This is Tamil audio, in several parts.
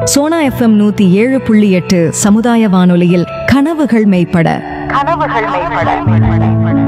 சோனா எஃப்எம் நூத்தி ஏழு புள்ளி எட்டு சமுதாய வானொலியில் கனவுகள் மெய்ப்பட கனவுகள் மேம்பட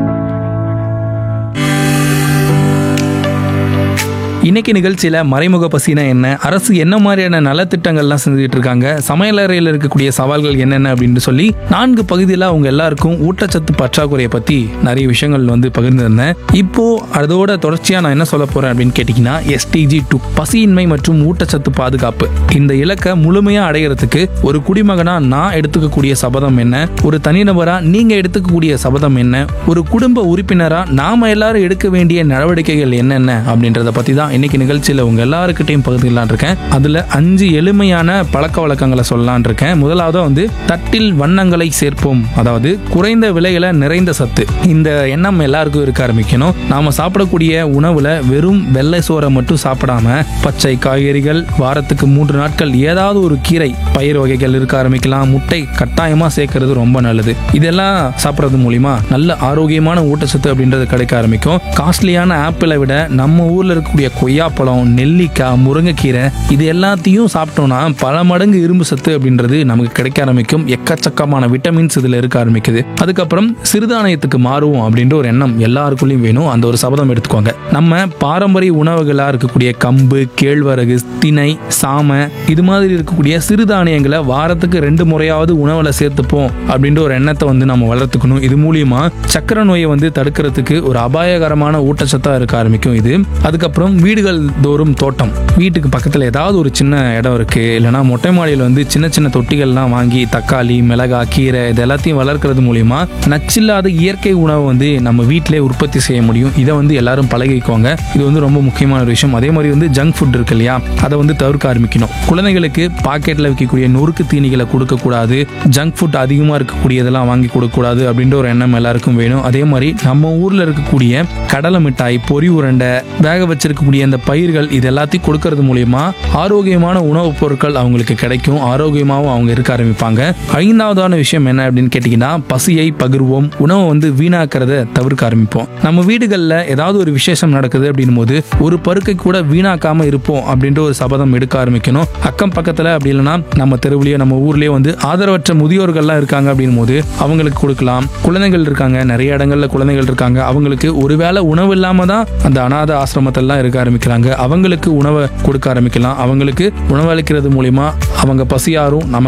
இன்னைக்கு நிகழ்ச்சியில் மறைமுக பசினா என்ன அரசு என்ன மாதிரியான நலத்திட்டங்கள்லாம் செஞ்சுட்டு இருக்காங்க சமையலறையில் இருக்கக்கூடிய சவால்கள் என்னென்ன அப்படின்னு சொல்லி நான்கு பகுதியில் அவங்க எல்லாருக்கும் ஊட்டச்சத்து பற்றாக்குறையை பற்றி நிறைய விஷயங்கள் வந்து பகிர்ந்திருந்தேன் இப்போ அதோட தொடர்ச்சியாக நான் என்ன சொல்ல போறேன் அப்படின்னு கேட்டிங்கன்னா எஸ்டிஜி டூ பசியின்மை மற்றும் ஊட்டச்சத்து பாதுகாப்பு இந்த இலக்கை முழுமையாக அடையிறதுக்கு ஒரு குடிமகனா நான் எடுத்துக்கக்கூடிய சபதம் என்ன ஒரு தனிநபரா நீங்க எடுத்துக்கக்கூடிய சபதம் என்ன ஒரு குடும்ப உறுப்பினரா நாம எல்லாரும் எடுக்க வேண்டிய நடவடிக்கைகள் என்னென்ன அப்படின்றத பத்தி தான் இன்னைக்கு நிகழ்ச்சியில உங்க எல்லாருக்கிட்டையும் பகிர்ந்துக்கலாம் இருக்கேன் அதுல அஞ்சு எளிமையான பழக்க வழக்கங்களை சொல்லலான் இருக்கேன் முதலாவது வந்து தட்டில் வண்ணங்களை சேர்ப்போம் அதாவது குறைந்த விலையில நிறைந்த சத்து இந்த எண்ணம் எல்லாருக்கும் இருக்க ஆரம்பிக்கணும் நாம சாப்பிடக்கூடிய உணவுல வெறும் வெள்ளை சோறை மட்டும் சாப்பிடாம பச்சை காய்கறிகள் வாரத்துக்கு மூன்று நாட்கள் ஏதாவது ஒரு கீரை பயிர் வகைகள் இருக்க ஆரம்பிக்கலாம் முட்டை கட்டாயமா சேர்க்கறது ரொம்ப நல்லது இதெல்லாம் சாப்பிட்றது மூலியமா நல்ல ஆரோக்கியமான ஊட்டச்சத்து அப்படின்றது கிடைக்க ஆரம்பிக்கும் காஸ்ட்லியான ஆப்பிளை விட நம்ம ஊர்ல இருக்கக்கூடிய கொய்யாப்பழம் நெல்லிக்காய் முருங்கைக்கீரை இது எல்லாத்தையும் சாப்பிட்டோம்னா பல மடங்கு இரும்பு சத்து அப்படின்றது நமக்கு கிடைக்க ஆரம்பிக்கும் எக்கச்சக்கமான விட்டமின்ஸ் இதுல இருக்க ஆரம்பிக்குது அதுக்கப்புறம் சிறுதானியத்துக்கு மாறுவோம் அப்படின்ற ஒரு எண்ணம் எல்லாருக்குள்ளேயும் வேணும் அந்த ஒரு சபதம் எடுத்துக்கோங்க நம்ம பாரம்பரிய உணவுகளா இருக்கக்கூடிய கம்பு கேழ்வரகு திணை சாமை இது மாதிரி இருக்கக்கூடிய சிறுதானியங்களை வாரத்துக்கு ரெண்டு முறையாவது உணவுல சேர்த்துப்போம் அப்படின்ற ஒரு எண்ணத்தை வந்து நம்ம வளர்த்துக்கணும் இது மூலியமா சக்கரை நோயை வந்து தடுக்கிறதுக்கு ஒரு அபாயகரமான ஊட்டச்சத்தா இருக்க ஆரம்பிக்கும் இது அதுக்கப்புறம் வீடுகள் தோறும் தோட்டம் வீட்டுக்கு பக்கத்துல ஏதாவது ஒரு சின்ன இடம் இருக்கு இல்லைன்னா மொட்டை மாடியில் வந்து சின்ன சின்ன தொட்டிகள்லாம் வாங்கி தக்காளி மிளகா கீரை இது எல்லாத்தையும் வளர்க்கறது மூலியமா நச்சில்லாத இயற்கை உணவை வந்து நம்ம வீட்டிலே உற்பத்தி செய்ய முடியும் இதை வந்து எல்லாரும் பழகிக்கோங்க இது வந்து ரொம்ப முக்கியமான ஒரு விஷயம் அதே மாதிரி வந்து ஜங்க் ஃபுட் இருக்கு இல்லையா அதை வந்து தவிர்க்க ஆரம்பிக்கணும் குழந்தைகளுக்கு பாக்கெட்ல விற்கக்கூடிய நொறுக்கு தீனிகளை கொடுக்கக்கூடாது ஜங்க் ஃபுட் அதிகமாக இருக்கக்கூடியதெல்லாம் வாங்கி கொடுக்கக்கூடாது அப்படின்ற ஒரு எண்ணம் எல்லாருக்கும் வேணும் அதே மாதிரி நம்ம ஊர்ல இருக்கக்கூடிய கடலை மிட்டாய் பொரி உருண்டை வேக வச்சிருக்கக்கூடிய அந்த பயிர்கள் இது எல்லாத்தையும் கொடுக்கறது மூலியமா ஆரோக்கியமான உணவுப் பொருட்கள் அவங்களுக்கு கிடைக்கும் ஆரோக்கியமாகவும் அவங்க இருக்க ஆரம்பிப்பாங்க ஐந்தாவதான விஷயம் என்ன அப்படின்னு கேட்டிங்கன்னா பசியை பகிர்வோம் உணவை வந்து வீணாக்கிறத தவிர்க்க ஆரம்பிப்போம் நம்ம வீடுகளில் ஏதாவது ஒரு விசேஷம் நடக்குது அப்படின்னும் போது ஒரு பருக்கை கூட வீணாக்காம இருப்போம் அப்படின்ற ஒரு சபதம் எடுக்க ஆரம்பிக்கணும் அக்கம் பக்கத்தில் அப்படி இல்லைன்னா நம்ம தெருவுலயே நம்ம ஊர்லயே வந்து ஆதரவற்ற முதியோர்கள்லாம் இருக்காங்க அப்படின்னும் போது அவங்களுக்கு கொடுக்கலாம் குழந்தைகள் இருக்காங்க நிறைய இடங்கள்ல குழந்தைகள் இருக்காங்க அவங்களுக்கு ஒருவேளை உணவு இல்லாம தான் அந்த அனாதை ஆசிரமத்திலாம் இருக்க ஆரம்பிக்கிறாங்க அவங்களுக்கு உணவை கொடுக்க ஆரம்பிக்கலாம் அவங்களுக்கு உணவளிக்கிறது மூலியமா அவங்க பசியாரும் நமக்கு